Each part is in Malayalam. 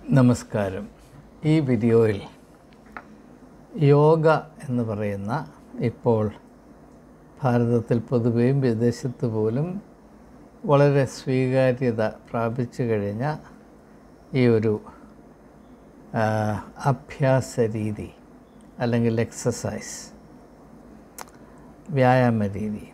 നമസ്കാരം ഈ വീഡിയോയിൽ യോഗ എന്ന് പറയുന്ന ഇപ്പോൾ ഭാരതത്തിൽ പൊതുവെയും വിദേശത്ത് പോലും വളരെ സ്വീകാര്യത പ്രാപിച്ചു കഴിഞ്ഞ ഈ ഒരു ആ, അഭ്യാസ രീതി അല്ലെങ്കിൽ എക്സസൈസ് വ്യായാമ രീതി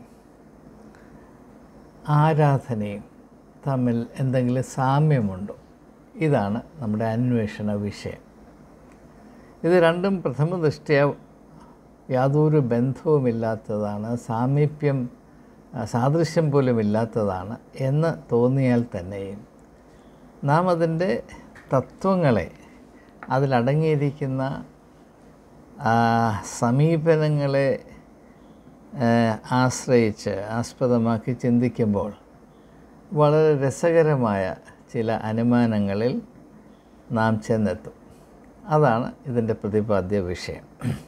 ആരാധനയും തമ്മിൽ എന്തെങ്കിലും സാമ്യമുണ്ടോ ഇതാണ് നമ്മുടെ അന്വേഷണ വിഷയം ഇത് രണ്ടും പ്രഥമ ദൃഷ്ടിയ യാതൊരു ബന്ധവുമില്ലാത്തതാണ് സാമീപ്യം ആ, സാദൃശ്യം പോലും ഇല്ലാത്തതാണ് എന്ന് തോന്നിയാൽ തന്നെയും നാം അതിൻ്റെ തത്വങ്ങളെ അതിലടങ്ങിയിരിക്കുന്ന ആ, സമീപനങ്ങളെ ആ, ആശ്രയിച്ച് ആസ്പദമാക്കി ചിന്തിക്കുമ്പോൾ വളരെ രസകരമായ ചില അനുമാനങ്ങളിൽ നാം ചെന്നെത്തും അതാണ് ഇതിൻ്റെ പ്രതിപാദ്യ വിഷയം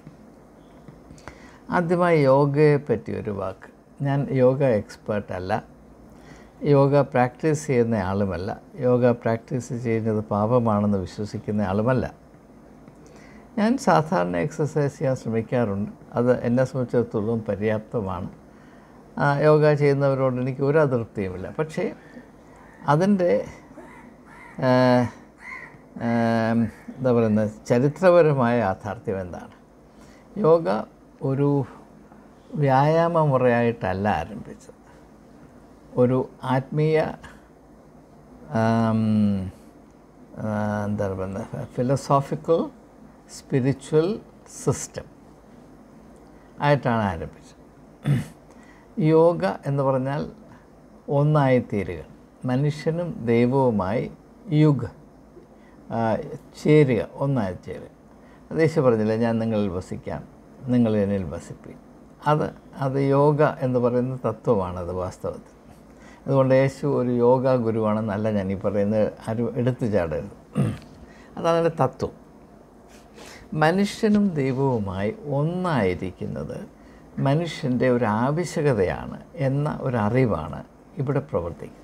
ആദ്യമായി യോഗയെ പറ്റി ഒരു വാക്ക് ഞാൻ യോഗ എക്സ്പേർട്ട് അല്ല യോഗ പ്രാക്ടീസ് ചെയ്യുന്ന ആളുമല്ല യോഗ പ്രാക്ടീസ് ചെയ്യുന്നത് പാപമാണെന്ന് വിശ്വസിക്കുന്ന ആളുമല്ല ഞാൻ സാധാരണ എക്സസൈസ് ചെയ്യാൻ ശ്രമിക്കാറുണ്ട് അത് എന്നെ സംബന്ധിച്ചിടത്തോളം പര്യാപ്തമാണ് ആ, യോഗ ചെയ്യുന്നവരോട് എനിക്ക് ഒരു അതൃപ്തിയുമില്ല പക്ഷേ അതിൻ്റെ ആ, ആ, എന്താ പറയുന്നത് ചരിത്രപരമായ യാഥാർത്ഥ്യം എന്താണ് യോഗ ഒരു വ്യായാമ മുറയായിട്ടല്ല ആരംഭിച്ചത് ഒരു ആത്മീയ ആം, ആ, എന്താ പറയുന്നത് ഫിലോസോഫിക്കൽ സ്പിരിച്വൽ സിസ്റ്റം ആയിട്ടാണ് ആരംഭിച്ചത് യോഗ എന്ന് പറഞ്ഞാൽ ഒന്നായിത്തീരുക മനുഷ്യനും ദൈവവുമായി യുഗ് ആ, ചേരുക ഒന്നായി ചേരുക അത് യേശു പറഞ്ഞില്ല ഞാൻ നിങ്ങളിൽ വസിക്കാം നിങ്ങൾ എന്നിൽ വസിപ്പി അത് അത് യോഗ എന്ന് പറയുന്ന തത്വമാണത് വാസ്തവത്തിൽ അതുകൊണ്ട് യേശു ഒരു യോഗ ഗുരുവാണെന്നല്ല ഞാൻ ഈ പറയുന്നത് ആരും എടുത്തു ചാടരുത് അതാണ് അതിൻ്റെ തത്വം മനുഷ്യനും ദൈവവുമായി ഒന്നായിരിക്കുന്നത് മനുഷ്യൻ്റെ ഒരു ആവശ്യകതയാണ് എന്ന ഒരു അറിവാണ് ഇവിടെ പ്രവർത്തിക്കുന്നത്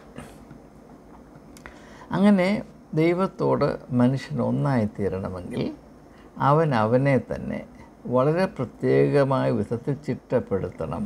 അങ്ങനെ ദൈവത്തോട് മനുഷ്യൻ ഒന്നായിത്തീരണമെങ്കിൽ അവൻ അവനെ തന്നെ വളരെ പ്രത്യേകമായ വിധത്തിൽ ചിട്ടപ്പെടുത്തണം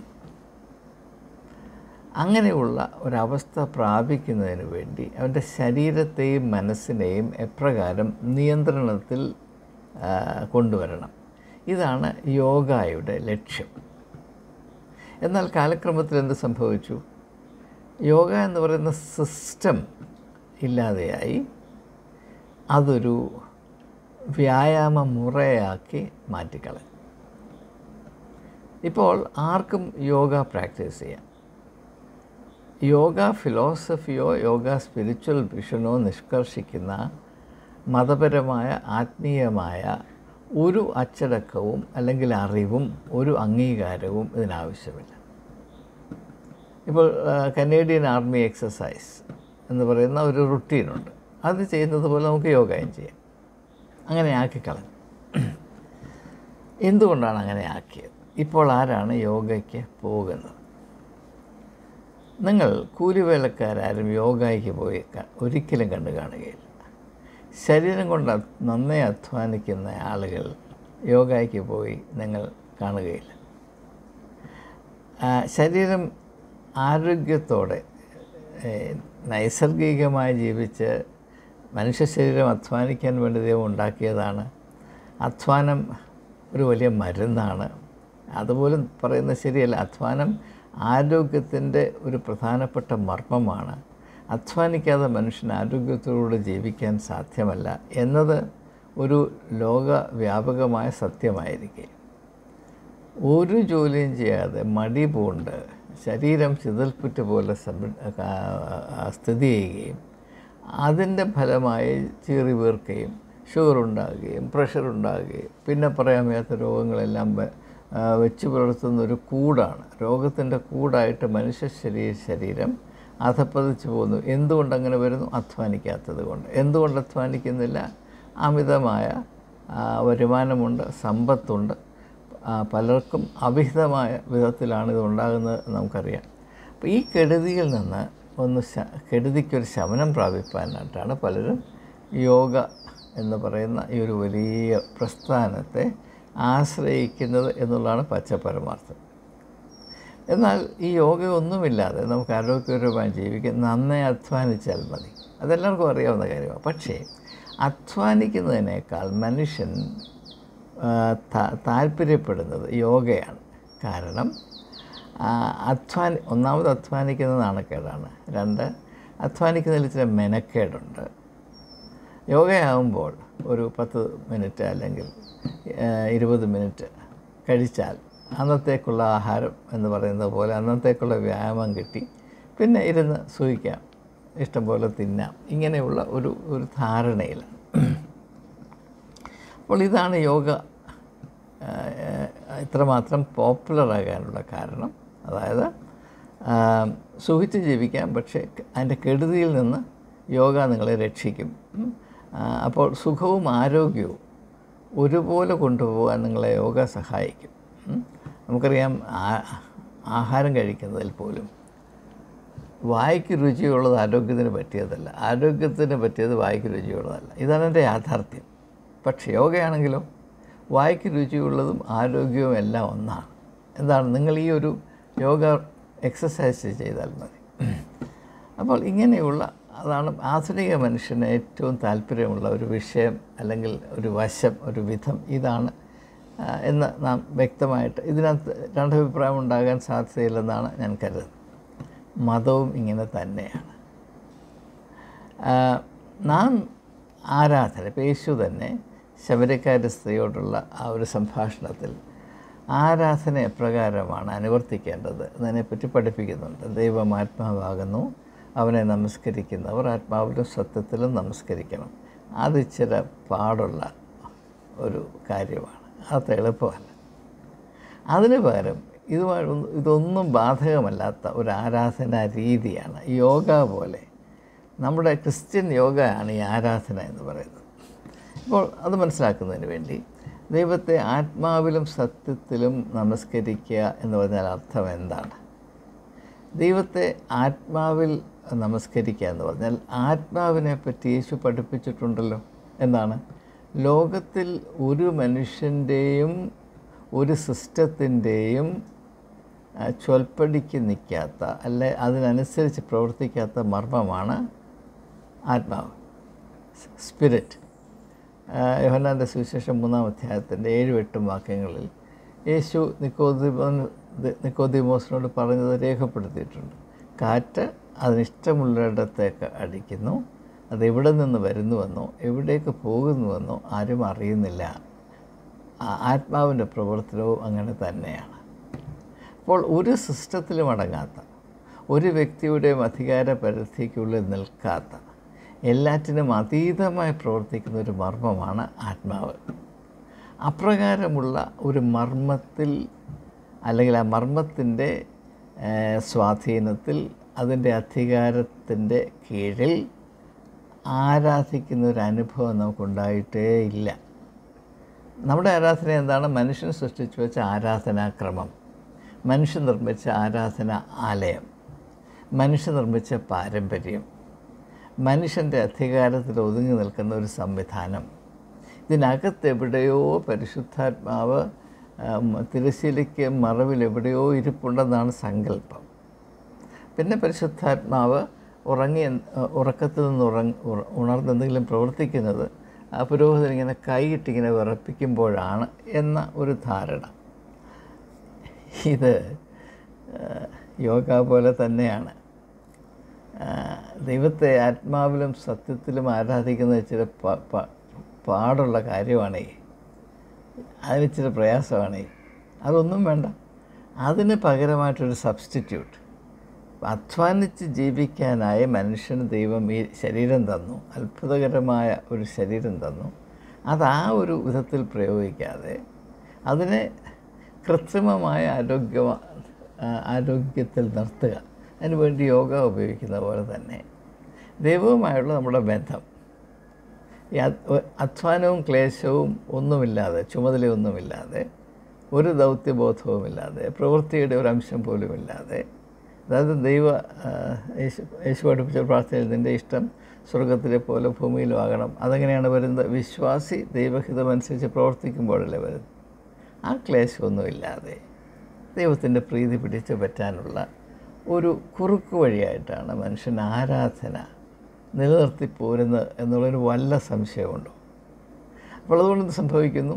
അങ്ങനെയുള്ള ഒരവസ്ഥ പ്രാപിക്കുന്നതിന് വേണ്ടി അവൻ്റെ ശരീരത്തെയും മനസ്സിനെയും എപ്രകാരം നിയന്ത്രണത്തിൽ ആ, കൊണ്ടുവരണം ഇതാണ് യോഗയുടെ ലക്ഷ്യം എന്നാൽ കാലക്രമത്തിൽ എന്ത് സംഭവിച്ചു യോഗ എന്ന് പറയുന്ന സിസ്റ്റം ഇല്ലാതെയായി അതൊരു വ്യായാമ മുറയാക്കി മാറ്റിക്കളഞ്ഞു ഇപ്പോൾ ആർക്കും യോഗ പ്രാക്ടീസ് ചെയ്യാം യോഗ ഫിലോസഫിയോ യോഗ സ്പിരിച്വൽ വിഷനോ നിഷ്കർഷിക്കുന്ന മതപരമായ ആത്മീയമായ ഒരു അച്ചടക്കവും അല്ലെങ്കിൽ അറിവും ഒരു അംഗീകാരവും ഇതിനാവശ്യമില്ല ഇപ്പോൾ ആ, കനേഡിയൻ ആർമി എക്സസൈസ് എന്ന് പറയുന്ന ഒരു റുട്ടീനുണ്ട് അത് ചെയ്യുന്നത് പോലെ നമുക്ക് യോഗയും ചെയ്യാം അങ്ങനെ ആക്കിക്കളഞ്ഞു എന്തുകൊണ്ടാണ് അങ്ങനെ ആക്കിയത് ഇപ്പോൾ ആരാണ് യോഗയ്ക്ക് പോകുന്നത് നിങ്ങൾ കൂലിവേലക്കാരും യോഗയ്ക്ക് പോയി ക- ഒരിക്കലും കണ്ടു കാണുകയില്ല ശരീരം കൊണ്ട് അത് നന്നായി അധ്വാനിക്കുന്ന ആളുകൾ യോഗയ്ക്ക് പോയി നിങ്ങൾ കാണുകയില്ല ആ, ശരീരം ആരോഗ്യത്തോടെ ഏ, നൈസർഗികമായി ജീവിച്ച് മനുഷ്യ ശരീരം അധ്വാനിക്കാൻ വേണ്ടി ദൈവം ഉണ്ടാക്കിയതാണ് അധ്വാനം ഒരു വലിയ മരുന്നാണ് അതുപോലും പറയുന്നത് ശരിയല്ല അധ്വാനം ആരോഗ്യത്തിൻ്റെ ഒരു പ്രധാനപ്പെട്ട മർമ്മമാണ് അധ്വാനിക്കാതെ മനുഷ്യൻ ആരോഗ്യത്തോടെ ജീവിക്കാൻ സാധ്യമല്ല എന്നത് ഒരു ലോകവ്യാപകമായ സത്യമായിരിക്കെ ഒരു ജോലിയും ചെയ്യാതെ മടി പൂണ്ട് ശരീരം ചിതൽപ്പുറ്റ് പോലെ സമ- ആ, സ്ഥിതി ചെയ്യുകയും അതിൻ്റെ ഫലമായി ചീറി വീർക്കുകയും ഷുഗർ ഉണ്ടാകുകയും പ്രഷർ ഉണ്ടാകുകയും പിന്നെ പറയാൻ വയ്യാത്ത രോഗങ്ങളെല്ലാം വ- ആ, വെച്ച് പുലർത്തുന്ന ഒരു കൂടാണ് രോഗത്തിൻ്റെ കൂടായിട്ട് മനുഷ്യ ശരീര ശരീരം അധപ്പതിച്ചു പോകുന്നു എന്തുകൊണ്ട് അങ്ങനെ വരുന്നു അധ്വാനിക്കാത്തത് കൊണ്ട് എന്തുകൊണ്ട് അധ്വാനിക്കുന്നില്ല അമിതമായ ആ, വരുമാനമുണ്ട് സമ്പത്തുണ്ട് ആ, പലർക്കും അവിഹിതമായ വിധത്തിലാണ് ഇത് ഉണ്ടാകുന്നത് എന്ന് നമുക്കറിയാം അപ്പോൾ ഈ കെടുതിയിൽ നിന്ന് ഒന്ന് ശ കെടുതിക്കൊരു ശമനം പ്രാപിപ്പാനായിട്ടാണ് പലരും യോഗ എന്ന് പറയുന്ന ഈ ഒരു വലിയ പ്രസ്ഥാനത്തെ ആശ്രയിക്കുന്നത് എന്നുള്ളതാണ് പച്ചപരമാർത്ഥം എന്നാൽ ഈ യോഗ ഒന്നുമില്ലാതെ നമുക്ക് ആരോഗ്യപരമായി ജീവിക്കാൻ നന്നായി അധ്വാനിച്ചാൽ മതി അതെല്ലാവർക്കും അറിയാവുന്ന കാര്യമാണ് പക്ഷേ അധ്വാനിക്കുന്നതിനേക്കാൾ മനുഷ്യൻ ആ, താ- താല്പര്യപ്പെടുന്നത് യോഗയാണ് കാരണം ആ, അധ്വാനി ഒന്നാമത് അധ്വാനിക്കുന്നത് നാണക്കേടാണ് രണ്ട് അധ്വാനിക്കുന്നതിൽ ചില മെനക്കേടുണ്ട് യോഗയാകുമ്പോൾ ഒരു പത്ത് മിനിറ്റ് അല്ലെങ്കിൽ ഏഹ്, ഇരുപത് മിനിറ്റ് കഴിച്ചാൽ അന്നത്തേക്കുള്ള ആഹാരം എന്ന് പറയുന്നത് പോലെ അന്നത്തേക്കുള്ള വ്യായാമം കിട്ടി പിന്നെ ഇരുന്ന് സൂഹിക്കാം ഇഷ്ടംപോലെ തിന്നാം ഇങ്ങനെയുള്ള ഒരു ഒരു ധാരണയിലാണ് അപ്പോൾ ഇതാണ് യോഗ ഏഹ്, ഇത്രമാത്രം പോപ്പുലറാകാനുള്ള കാരണം അതായത് ആം, സുഖിച്ച് ജീവിക്കാം പക്ഷേ അതിൻ്റെ കെടുതിയിൽ നിന്ന് യോഗ നിങ്ങളെ രക്ഷിക്കും ഉം. ആ, അപ്പോൾ സുഖവും ആരോഗ്യവും ഒരുപോലെ കൊണ്ടുപോകാൻ നിങ്ങളെ യോഗ സഹായിക്കും ഉം. നമുക്കറിയാം ആ- ആഹാരം കഴിക്കുന്നതിൽ പോലും വായ്ക്ക് രുചിയുള്ളത് ആരോഗ്യത്തിന് പറ്റിയതല്ല ആരോഗ്യത്തിന് പറ്റിയത് വായ്ക്ക് രുചിയുള്ളതല്ല ഇതാണ് എൻ്റെ യാഥാർത്ഥ്യം പക്ഷേ യോഗയാണെങ്കിലോ വായ്ക്ക് രുചിയുള്ളതും ആരോഗ്യവും എല്ലാം ഒന്നാണ് എന്താണ് നിങ്ങൾ ഈ ഒരു യോഗ എക്സസൈസ് ചെയ്താൽ മതി അപ്പോൾ ഇങ്ങനെയുള്ള അതാണ് ആധുനിക മനുഷ്യന് ഏറ്റവും താല്പര്യമുള്ള ഒരു വിഷയം അല്ലെങ്കിൽ ഒരു വശം ഒരു വിധം ഇതാണ് ആ, എന്ന് നാം വ്യക്തമായിട്ട് ഇതിനകത്ത് രണ്ടഭിപ്രായം ഉണ്ടാകാൻ സാധ്യതയില്ലെന്നാണ് ഞാൻ കരുതുന്നത് മതവും ഇങ്ങനെ തന്നെയാണ് ആ, നാം ആരാധന ഇപ്പോൾ യേശു തന്നെ ശബരിക്കാരി സ്ത്രീയോടുള്ള ആ ഒരു സംഭാഷണത്തിൽ ആരാധന എപ്രകാരമാണ് അനുവർത്തിക്കേണ്ടത് എന്നതിനെപ്പറ്റി പഠിപ്പിക്കുന്നുണ്ട് ദൈവം ആത്മാവാകുന്നു അവനെ നമസ്കരിക്കുന്നവർ ആത്മാവിലും സത്യത്തിലും നമസ്കരിക്കണം അത് ഇച്ചിരി പാടുള്ള ഒരു കാര്യമാണ് അത് എളുപ്പമല്ല അതിന് പകരം ഇതുമായി ഒന്നും- ഇതൊന്നും ബാധകമല്ലാത്ത ഒരു ആരാധനാ രീതിയാണ് യോഗ പോലെ നമ്മുടെ ക്രിസ്ത്യൻ യോഗയാണ് ഈ ആരാധന എന്ന് പറയുന്നത് ഇപ്പോൾ അത് മനസ്സിലാക്കുന്നതിന് വേണ്ടി ദൈവത്തെ ആത്മാവിലും സത്യത്തിലും നമസ്കരിക്കുക എന്ന് പറഞ്ഞാൽ അർത്ഥം എന്താണ് ദൈവത്തെ ആത്മാവിൽ നമസ്കരിക്കുക എന്ന് പറഞ്ഞാൽ ആത്മാവിനെ പറ്റി യേശു പഠിപ്പിച്ചിട്ടുണ്ടല്ലോ എന്താണ് ലോകത്തിൽ ഒരു മനുഷ്യൻ്റെയും ഒരു സിസ്റ്റത്തിൻ്റെയും ചൊൽപ്പടിക്ക് നിൽക്കാത്ത അല്ലെ അതിനനുസരിച്ച് പ്രവർത്തിക്കാത്ത മർമ്മമാണ് ആത്മാവ് സ്പിരിറ്റ് യോഹന്നാൻ്റെ സുവിശേഷം മൂന്നാം അധ്യായത്തിൻ്റെ ഏഴും എട്ടും വാക്യങ്ങളിൽ യേശു നിക്കോദിമോൻ നിക്കോദിമോസിനോട് പറഞ്ഞത് രേഖപ്പെടുത്തിയിട്ടുണ്ട് കാറ്റ് അതിനിഷ്ടമുള്ളിടത്തേക്ക് അടിക്കുന്നു അത് എവിടെ നിന്ന് വരുന്നുവെന്നോ എവിടേക്ക് പോകുന്നുവെന്നോ ആരും അറിയുന്നില്ല ആ- ആത്മാവിൻ്റെ പ്രവർത്തനവും അങ്ങനെ തന്നെയാണ് അപ്പോൾ ഒരു സിസ്റ്റത്തിലും അടങ്ങാത്ത ഒരു വ്യക്തിയുടെയും അധികാര പരിധിക്കുള്ളിൽ നിൽക്കാത്ത എല്ലാറ്റിനും അതീതമായി പ്രവർത്തിക്കുന്ന ഒരു മർമ്മമാണ് ആത്മാവ് അപ്രകാരമുള്ള ഒരു മർമ്മത്തിൽ അല്ലെങ്കിൽ ആ മർമ്മത്തിൻ്റെ ഏഹ്, സ്വാധീനത്തിൽ അതിൻ്റെ അധികാരത്തിൻ്റെ കീഴിൽ ആരാധിക്കുന്ന ഒരു അനുഭവം നമുക്കുണ്ടായിട്ടേ ഇല്ല നമ്മുടെ ആരാധന എന്താണ് മനുഷ്യൻ സൃഷ്ടിച്ചു വെച്ച ആരാധനാക്രമം മനുഷ്യൻ നിർമ്മിച്ച ആരാധന ആലയം മനുഷ്യൻ നിർമ്മിച്ച പാരമ്പര്യം മനുഷ്യൻ്റെ അധികാരത്തിൽ ഒതുങ്ങി നിൽക്കുന്ന ഒരു സംവിധാനം ഇതിനകത്ത് എവിടെയോ പരിശുദ്ധാത്മാവ് ഉം, തിരശ്ശീലയ്ക്ക് മറവിൽ എവിടെയോ ഇരിപ്പുണ്ടെന്നാണ് സങ്കല്പം പിന്നെ പരിശുദ്ധാത്മാവ് ഉറങ്ങി ഉറക്കത്തിൽ നിന്ന് ഉറങ്ങ ഉറ- ഉണർന്ന് എന്തെങ്കിലും പ്രവർത്തിക്കുന്നത് ആ പുരോഹിതൻ ഇങ്ങനെ കൈയിട്ടിങ്ങനെ വിറപ്പിക്കുമ്പോഴാണ് എന്ന ഒരു ധാരണ ഇത് ആ, യോഗ പോലെ തന്നെയാണ് ആ, ദൈവത്തെ ആത്മാവിലും സത്യത്തിലും ആരാധിക്കുന്നത് ഇച്ചിരി പ- പ- പാടുള്ള കാര്യമാണേ അതിന് ഇച്ചിരി പ്രയാസമാണേ അതൊന്നും വേണ്ട അതിന് പകരമായിട്ടൊരു സബ്സ്റ്റിറ്റ്യൂട്ട് അധ്വാനിച്ച് ജീവിക്കാനായി മനുഷ്യന് ദൈവം ഈ ശരീരം തന്നു അത്ഭുതകരമായ ഒരു ശരീരം തന്നു അത് ആ ഒരു വിധത്തിൽ പ്രയോഗിക്കാതെ അതിനെ കൃത്രിമമായ ആരോഗ്യ ആരോഗ്യത്തിൽ നിർത്തുക അതിനുവേണ്ടി യോഗ ഉപയോഗിക്കുന്ന പോലെ തന്നെ ദൈവവുമായുള്ള നമ്മുടെ ബന്ധം ഈ അ- അധ്വാനവും ക്ലേശവും ഒന്നുമില്ലാതെ ചുമതലയൊന്നുമില്ലാതെ ഒരു ദൗത്യബോധവുമില്ലാതെ പ്രവൃത്തിയുടെ ഒരു അംശം പോലുമില്ലാതെ അതായത് ദൈവ ആ, യേശു യേശു പഠിപ്പിച്ച പ്രാർത്ഥനയിൽ നിൻ്റെ ഇഷ്ടം സ്വർഗത്തിലെ പോലെ ഭൂമിയിലും ആകണം അതെങ്ങനെയാണ് വരുന്നത് വിശ്വാസി ദൈവഹിതമനുസരിച്ച് പ്രവർത്തിക്കുമ്പോഴല്ലേ വരുന്നത് ആ ക്ലേശമൊന്നുമില്ലാതെ ദൈവത്തിൻ്റെ പ്രീതി പിടിച്ചു പറ്റാനുള്ള ഒരു കുറുക്ക് വഴിയായിട്ടാണ് മനുഷ്യൻ ആരാധന നിലനിർത്തി പോരുന്നത് എന്നുള്ളൊരു വല്ല സംശയമുണ്ടോ അപ്പോൾ അതുകൊണ്ട് എന്ത് സംഭവിക്കുന്നു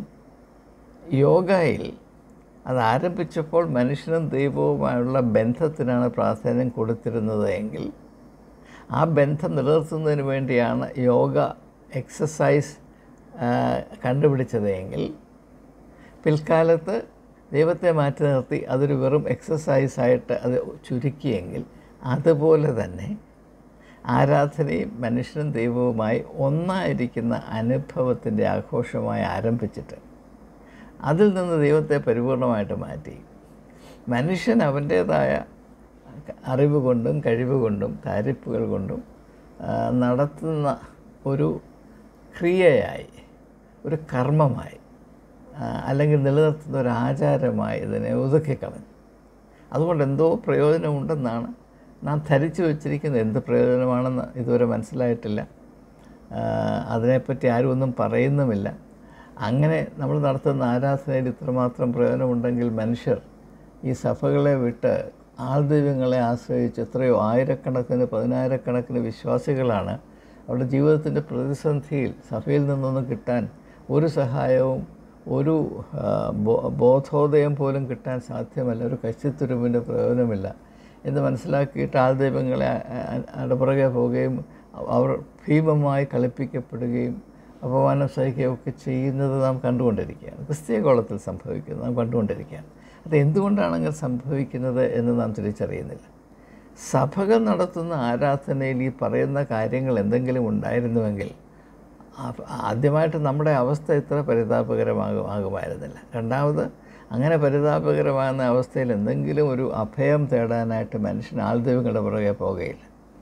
യോഗയിൽ അത് ആരംഭിച്ചപ്പോൾ മനുഷ്യനും ദൈവവുമായുള്ള ബന്ധത്തിനാണ് പ്രാധാന്യം കൊടുത്തിരുന്നത് എങ്കിൽ ആ ബന്ധം നിലനിർത്തുന്നതിന് വേണ്ടിയാണ് യോഗ എക്സസൈസ് കണ്ടുപിടിച്ചത് എങ്കിൽ പിൽക്കാലത്ത് ദൈവത്തെ മാറ്റി നിർത്തി അതൊരു വെറും എക്സസൈസായിട്ട് അത് ചുരുക്കിയെങ്കിൽ അതുപോലെ തന്നെ ആരാധനയും മനുഷ്യനും ദൈവവുമായി ഒന്നായിരിക്കുന്ന അനുഭവത്തിൻ്റെ ആഘോഷമായി ആരംഭിച്ചിട്ട് അതിൽ നിന്ന് ദൈവത്തെ പരിപൂർണമായിട്ട് മാറ്റി മനുഷ്യൻ അവൻ്റേതായ അറിവ് കൊണ്ടും കഴിവ് കൊണ്ടും താരിപ്പുകൾ കൊണ്ടും ആ, നടത്തുന്ന ഒരു ക്രിയയായി ഒരു കർമ്മമായി ആ, അല്ലെങ്കിൽ നിലനിർത്തുന്ന ഒരു ആചാരമായി ഇതിനെ ഒതുക്കിക്കളഞ്ഞു അതുകൊണ്ട് എന്തോ പ്രയോജനമുണ്ടെന്നാണ് നാം ധരിച്ചു വച്ചിരിക്കുന്നത് എന്ത് പ്രയോജനമാണെന്ന് ഇതുവരെ മനസ്സിലായിട്ടില്ല ആ, അതിനെപ്പറ്റി ആരും ഒന്നും പറയുന്നുമില്ല അങ്ങനെ നമ്മൾ നടത്തുന്ന ആരാധനയിൽ ഇത്രമാത്രം പ്രയോജനമുണ്ടെങ്കിൽ മനുഷ്യർ ഈ സഭകളെ വിട്ട് ആൾദൈവങ്ങളെ ആശ്രയിച്ച് എത്രയോ ആയിരക്കണക്കിന് പതിനായിരക്കണക്കിന് വിശ്വാസികളാണ് അവരുടെ ജീവിതത്തിൻ്റെ പ്രതിസന്ധിയിൽ സഭയിൽ നിന്നൊന്നും കിട്ടാൻ ഒരു സഹായവും ഒരു ആ, ബോ- ബോധോദയം പോലും കിട്ടാൻ സാധ്യമല്ല ഒരു കശിത്തുരുമ്പിൻ്റെ പ്രയോജനമില്ല എന്ന് മനസ്സിലാക്കിയിട്ട് ആൾദൈവങ്ങളെ അടപുറകെ പോവുകയും അവർ ഭീമമായി കളിപ്പിക്കപ്പെടുകയും അപമാനം സഹിക്കുകയും ഒക്കെ ചെയ്യുന്നത് നാം കണ്ടുകൊണ്ടിരിക്കുകയാണ് ക്രിസ്തീയ കോളത്തിൽ സംഭവിക്കുന്നത് നാം കണ്ടുകൊണ്ടിരിക്കുകയാണ് അത് എന്തുകൊണ്ടാണ് അങ്ങനെ സംഭവിക്കുന്നത് എന്ന് നാം തിരിച്ചറിയുന്നില്ല സഭകൾ നടത്തുന്ന ആരാധനയിൽ ഈ പറയുന്ന കാര്യങ്ങൾ എന്തെങ്കിലും ഉണ്ടായിരുന്നുവെങ്കിൽ ആ- ആദ്യമായിട്ട് നമ്മുടെ അവസ്ഥ ഇത്ര പരിതാപകരമാകും ആകുമായിരുന്നില്ല രണ്ടാമത് അങ്ങനെ പരിതാപകരമാകുന്ന അവസ്ഥയിൽ എന്തെങ്കിലും ഒരു അഭയം തേടാനായിട്ട് മനുഷ്യൻ ആൾദൈവങ്ങളുടെ പുറകെ പോകുകയില്ല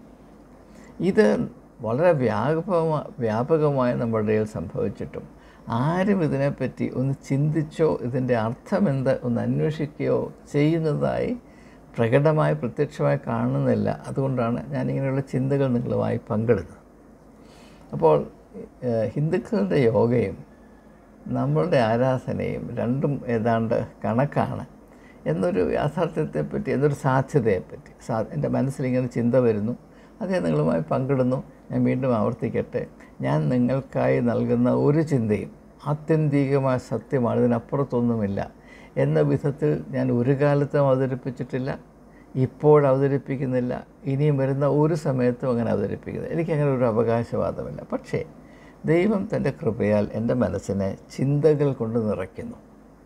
ഇത് വളരെ വ്യാപകമാ വ്യാപകമായി നമ്മുടെ ഇടയിൽ സംഭവിച്ചിട്ടും ആരും ഇതിനെപ്പറ്റി ഒന്ന് ചിന്തിച്ചോ ഇതിൻ്റെ അർത്ഥമെന്ത് ഒന്ന് അന്വേഷിക്കുകയോ ചെയ്യുന്നതായി പ്രകടമായി പ്രത്യക്ഷമായി കാണുന്നില്ല അതുകൊണ്ടാണ് ഞാനിങ്ങനെയുള്ള ചിന്തകൾ നിങ്ങളുമായി പങ്കിടുന്നത് അപ്പോൾ ഏഹ്, ഹിന്ദുക്കളുടെ യോഗയും നമ്മളുടെ ആരാധനയും രണ്ടും ഏതാണ്ട് കണക്കാണ് എന്നൊരു യാഥാർത്ഥ്യത്തെപ്പറ്റി എന്നൊരു സാധ്യതയെപ്പറ്റി സാ എൻ്റെ മനസ്സിലിങ്ങനെ ചിന്ത വരുന്നു അത് ഞാൻ നിങ്ങളുമായി പങ്കിടുന്നു ഞാൻ വീണ്ടും ആവർത്തിക്കട്ടെ ഞാൻ നിങ്ങൾക്കായി നൽകുന്ന ഒരു ചിന്തയും ആത്യന്തികമായ സത്യമാണ് ഇതിനപ്പുറത്തൊന്നുമില്ല എന്ന വിധത്തിൽ ഞാൻ ഒരു കാലത്തും അവതരിപ്പിച്ചിട്ടില്ല ഇപ്പോൾ അവതരിപ്പിക്കുന്നില്ല ഇനിയും വരുന്ന ഒരു സമയത്തും അങ്ങനെ അവതരിപ്പിക്കുന്നില്ല എനിക്കങ്ങനെ ഒരു അവകാശവാദമില്ല പക്ഷേ ദൈവം തൻ്റെ കൃപയാൽ എൻ്റെ മനസ്സിനെ ചിന്തകൾ കൊണ്ട് നിറയ്ക്കുന്നു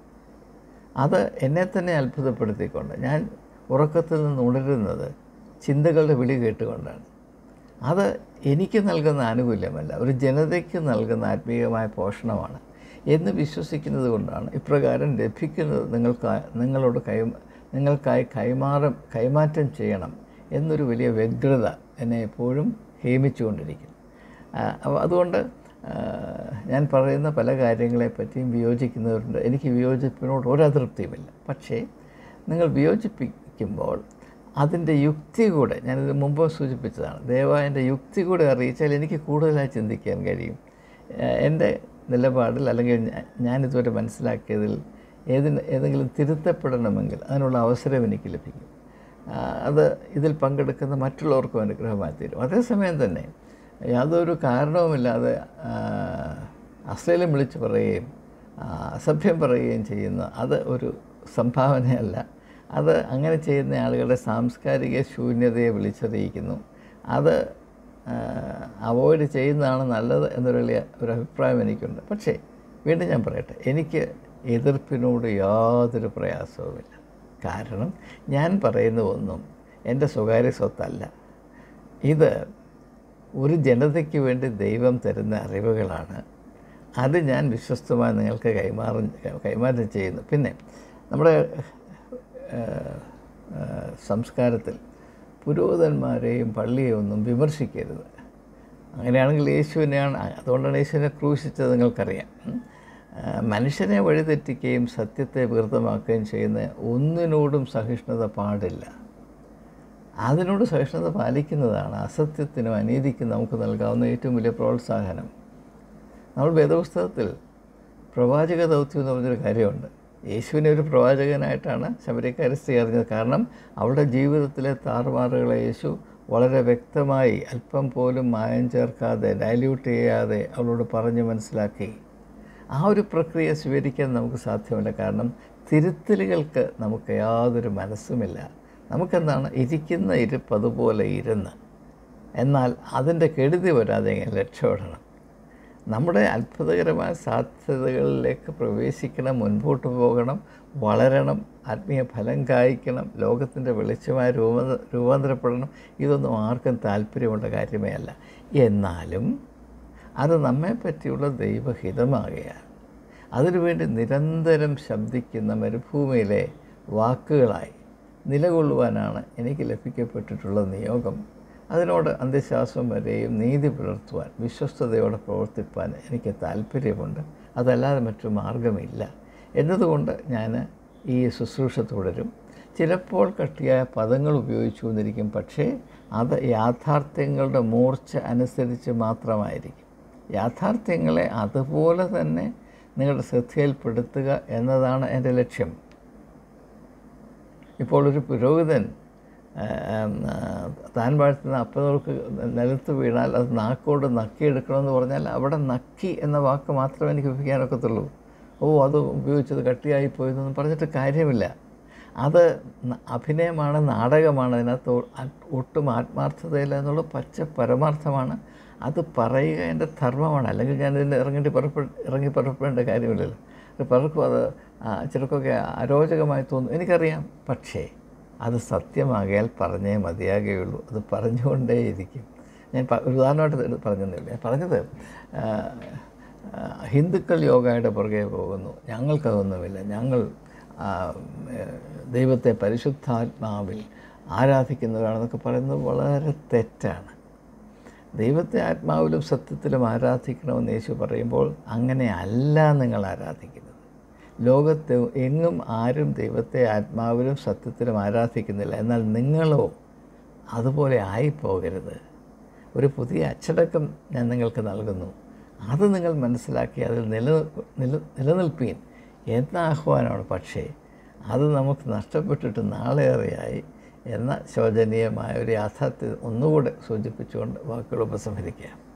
അത് എന്നെ തന്നെ അത്ഭുതപ്പെടുത്തിക്കൊണ്ട് ഞാൻ ഉറക്കത്തിൽ നിന്ന് ഉണരുന്നത് ചിന്തകളുടെ വിളി കേട്ടുകൊണ്ടാണ് അത് എനിക്ക് നൽകുന്ന ആനുകൂല്യമല്ല ഒരു ജനതയ്ക്ക് നൽകുന്ന ആത്മീയമായ പോഷണമാണ് എന്ന് വിശ്വസിക്കുന്നത് കൊണ്ടാണ് ഇപ്രകാരം ലഭിക്കുന്നത് നിങ്ങൾക്ക് നിങ്ങളോട് കൈ നിങ്ങൾക്കായി കൈമാറും കൈമാറ്റം ചെയ്യണം എന്നൊരു വലിയ വ്യഗ്രത എന്നെ എപ്പോഴും ഹേമിച്ചുകൊണ്ടിരിക്കുന്നു ആ, അപ്പോൾ അതുകൊണ്ട് ആ, ഞാൻ പറയുന്ന പല കാര്യങ്ങളെ പറ്റിയും വിയോജിക്കുന്നവരുണ്ട് എനിക്ക് വിയോജിപ്പിനോട് ഒരു അതൃപ്തിയുമില്ല പക്ഷേ നിങ്ങൾ വിയോജിപ്പിക്കുമ്പോൾ അതിൻ്റെ യുക്തി കൂടെ ഞാനിത് മുമ്പ് സൂചിപ്പിച്ചതാണ് ദയവായി എൻ്റെ യുക്തി കൂടെ അറിയിച്ചാൽ എനിക്ക് കൂടുതലായി ചിന്തിക്കാൻ കഴിയും ഏഹ് എൻ്റെ നിലപാടിൽ അല്ലെങ്കിൽ ഞാ- ഞാനിതുവരെ മനസ്സിലാക്കിയതിൽ ഏതിന് ഏതെങ്കിലും തിരുത്തപ്പെടണമെങ്കിൽ അതിനുള്ള അവസരം എനിക്ക് ലഭിക്കും ആ, അത് ഇതിൽ പങ്കെടുക്കുന്ന മറ്റുള്ളവർക്കും അനുഗ്രഹമായി തീരും അതേസമയം തന്നെ യാതൊരു കാരണവുമില്ലാതെ ആ, അശ്ലീലം വിളിച്ച് പറയുകയും ആ, അസഭ്യം പറയുകയും ചെയ്യുന്ന അത് ഒരു സംഭാവനയല്ല അത് അങ്ങനെ ചെയ്യുന്ന ആളുകളുടെ സാംസ്കാരിക ശൂന്യതയെ വിളിച്ചറിയിക്കുന്നു അത് അവോയ്ഡ് ചെയ്യുന്നതാണ് നല്ലത് എന്നൊരു വലിയ ഒരു അഭിപ്രായം എനിക്കുണ്ട് പക്ഷേ വീണ്ടും ഞാൻ പറയട്ടെ എനിക്ക് എതിർപ്പിനോട് യാതൊരു പ്രയാസവുമില്ല കാരണം ഞാൻ പറയുന്ന ഒന്നും എൻ്റെ സ്വകാര്യ സ്വത്തല്ല ഇത് ഒരു ജനതയ്ക്ക് വേണ്ടി ദൈവം തരുന്ന അറിവുകളാണ് അത് ഞാൻ വിശ്വസ്തമായി നിങ്ങൾക്ക് കൈമാറും കൈമാറ്റം ചെയ്യുന്നു പിന്നെ നമ്മുടെ ഏഹ്, ഏഹ്, സംസ്കാരത്തിൽ പുരോഹിതന്മാരെയും പള്ളിയെയും ഒന്നും വിമർശിക്കരുത് അങ്ങനെയാണെങ്കിൽ യേശുവിനെയാണ് അതുകൊണ്ടാണ് യേശുവിനെ ക്രൂശിച്ചത് നിങ്ങൾക്കറിയാം ഉം. ആ, മനുഷ്യനെ വഴിതെറ്റിക്കുകയും സത്യത്തെ വികൃതമാക്കുകയും ചെയ്യുന്ന ഒന്നിനോടും സഹിഷ്ണുത പാടില്ല അതിനോട് സഹിഷ്ണുത പാലിക്കുന്നതാണ് അസത്യത്തിനും അനീതിക്കും നമുക്ക് നൽകാവുന്ന ഏറ്റവും വലിയ പ്രോത്സാഹനം നമ്മൾ വേദപുസ്തകത്തിൽ പ്രവാചക ദൗത്യം എന്ന് പറഞ്ഞൊരു കാര്യമുണ്ട് യേശുവിനെ ഒരു പ്രവാചകനായിട്ടാണ് ശബരിക്കാരി സ്ത്രീ അറിഞ്ഞത് കാരണം അവളുടെ ജീവിതത്തിലെ താറുമാറുകളെ യേശു വളരെ വ്യക്തമായി അല്പം പോലും മായം ചേർക്കാതെ ഡയല്യൂട്ട് ചെയ്യാതെ അവളോട് പറഞ്ഞ് മനസ്സിലാക്കി ആ ഒരു പ്രക്രിയ സ്വീകരിക്കാൻ നമുക്ക് സാധ്യമല്ല കാരണം തിരുത്തലുകൾക്ക് നമുക്ക് യാതൊരു മനസ്സുമില്ല നമുക്കെന്താണ് ഇരിക്കുന്ന ഇരിപ്പ് അതുപോലെ ഇരുന്ന് എന്നാൽ അതിൻ്റെ കെടുതി വരാതെ എങ്ങനെ രക്ഷപ്പെടണം നമ്മുടെ അത്ഭുതകരമായ സാധ്യതകളിലേക്ക് പ്രവേശിക്കണം മുൻപോട്ട് പോകണം വളരണം ആത്മീയ ഫലം കായ്ക്കണം ലോകത്തിൻ്റെ വെളിച്ചമായി രൂപ രൂപാന്തരപ്പെടണം ഇതൊന്നും ആർക്കും താല്പര്യമുള്ള കാര്യമേ അല്ല എന്നാലും അത് നമ്മെ പറ്റിയുള്ള ദൈവഹിതമാകുകയാണ് അതിനുവേണ്ടി നിരന്തരം ശബ്ദിക്കുന്ന മരുഭൂമിയിലെ വാക്കുകളായി നിലകൊള്ളുവാനാണ് എനിക്ക് ലഭിക്കപ്പെട്ടിട്ടുള്ള നിയോഗം അതിനോട് അന്ത്യശ്വാസം വരെയും നീതി പുലർത്തുവാൻ വിശ്വസ്തയോടെ പ്രവർത്തിപ്പാൻ എനിക്ക് താല്പര്യമുണ്ട് അതല്ലാതെ മറ്റു മാർഗമില്ല എന്നതുകൊണ്ട് ഞാൻ ഈ ശുശ്രൂഷ തുടരും ചിലപ്പോൾ കട്ടിയായ പദങ്ങൾ ഉപയോഗിച്ചു കൊണ്ടിരിക്കും പക്ഷേ അത് യാഥാർത്ഥ്യങ്ങളുടെ മൂർച്ച അനുസരിച്ച് മാത്രമായിരിക്കും യാഥാർത്ഥ്യങ്ങളെ അതുപോലെ തന്നെ നിങ്ങളുടെ ശ്രദ്ധയിൽപ്പെടുത്തുക എന്നതാണ് എൻ്റെ ലക്ഷ്യം ഇപ്പോൾ ഒരു പുരോഹിതൻ ആ, ആ, താൻ വാഴ്ത്തുന്ന അപ്പനോർക്ക് നിലത്ത് വീണാൽ അത് നാക്കോട് നക്കിയെടുക്കണമെന്ന് പറഞ്ഞാൽ അവിടെ നക്കി എന്ന വാക്ക് മാത്രമേ എനിക്ക് ഉപയോഗിക്കാനൊക്കത്തുള്ളൂ ഓ അത് ഉപയോഗിച്ചത് കട്ടിയായി പോയതെന്ന് പറഞ്ഞിട്ട് കാര്യമില്ല അത് ന- അഭിനയമാണ് നാടകമാണ് അതിനകത്ത് ഒ- ആ- ഒട്ടും ആത്മാർത്ഥതയില്ല എന്നുള്ള പച്ച പരമാർത്ഥമാണ് അത് പറയുക എൻ്റെ ധർമ്മമാണ് അല്ലെങ്കിൽ ഞാൻ ഇതിന് ഇറങ്ങിയിട്ട് പുറപ്പെ ഇറങ്ങി പുറപ്പെടേണ്ട കാര്യമില്ലല്ലോ അത് പലർക്കും അത് ആ, ചിലർക്കൊക്കെ അരോചകമായി തോന്നും എനിക്കറിയാം പക്ഷേ അത് സത്യമാകിയാൽ പറഞ്ഞേ മതിയാകുകയുള്ളൂ അത് പറഞ്ഞുകൊണ്ടേയിരിക്കും ഞാൻ പ- ഒരു ഉദാഹരണമായിട്ട് ഇത് പറഞ്ഞതേ ഞാൻ പറഞ്ഞത് ആ, ആ, ഹിന്ദുക്കൾ യോഗയുടെ പുറകെ പോകുന്നു ഞങ്ങൾക്കതൊന്നുമില്ല ഞങ്ങൾ ആ, ഏ, ദൈവത്തെ പരിശുദ്ധാത്മാവിൽ ആരാധിക്കുന്നവരാണെന്നൊക്കെ പറയുന്നത് വളരെ തെറ്റാണ് ദൈവത്തെ ആത്മാവിലും സത്യത്തിലും ആരാധിക്കണമെന്ന് യേശു പറയുമ്പോൾ അങ്ങനെ അല്ല നിങ്ങൾ ആരാധിക്കുന്നത് ലോകത്ത് എങ്ങും ആരും ദൈവത്തെ ആത്മാവിലും സത്യത്തിലും ആരാധിക്കുന്നില്ല എന്നാൽ നിങ്ങളോ അതുപോലെ ആയിപ്പോകരുത് ഒരു പുതിയ അച്ചടക്കം ഞാൻ നിങ്ങൾക്ക് നൽകുന്നു അത് നിങ്ങൾ മനസ്സിലാക്കി അതിൽ നില നില നിലനിൽപ്പീൻ എന്ന ആഹ്വാനമാണ് പക്ഷേ അത് നമുക്ക് നഷ്ടപ്പെട്ടിട്ട് നാളേറെയായി എന്ന ശോചനീയമായ ഒരു യാഥാർത്ഥ്യം ഒന്നുകൂടെ സൂചിപ്പിച്ചുകൊണ്ട് വാക്കുകൾ ഉപസംഹരിക്കാം